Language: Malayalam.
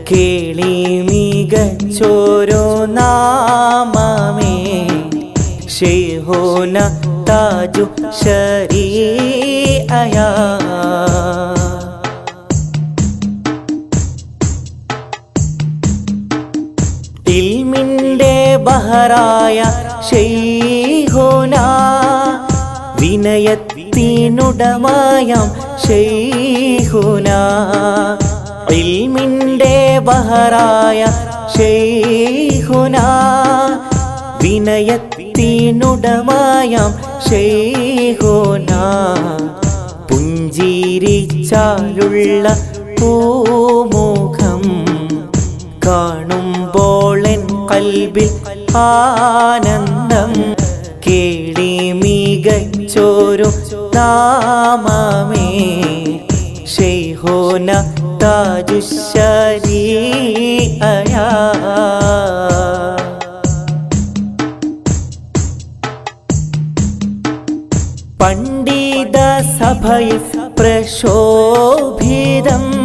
കേളി മികച്ചോരോ നാമമേ ഷെയ്ഹോന താജു ശരീഅയാ ഇൽമിന്റെ ബഹറായ ഷെയ്ഹോന വിനയത്തിനുടമായം ഷെയ്ഹുന ഇൽമിന്റെ ബഹറായ ഷെയ്ഹുന വിനയത്തിനുടമായം ഷെയ്ഹുന പുഞ്ചിരിച്ചാലുള്ള പൂമുഖം കാണുമ്പോളെൻ കൽബിൽ ആനന്ദം കേളി മികച്ചോരു നാമമേ ഷെയ്ഹോന താജുശരീഅയാ പണ്ഡിത സഭയിൽ പ്രശോഭിതം